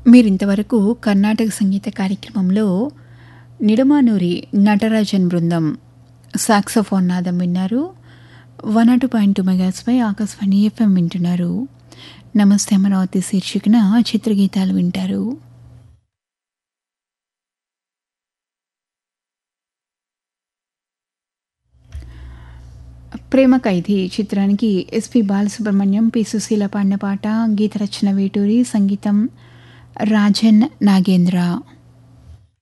మీరింతవరకు కర్ణాటక సంగీత కార్యక్రమంలో నిడమానూరి నటరాజన్ బృందం సాక్సోఫోన్ నాదం విన్నారు వన్ అటు పాయింట్ టూ మెగాస్పై ఆకాశవాణి ఎఫ్ఎం వింటున్నారు నమస్తే అమరావతి శీర్షికన చిత్రగీతాలు వింటారు ప్రేమ ఖైదీ చిత్రానికి ఎస్పి బాలసుబ్రహ్మణ్యం పి సుశీల పాడిన పాట గీత రచన వేటూరి సంగీతం రాజన్ నాగేంద్ర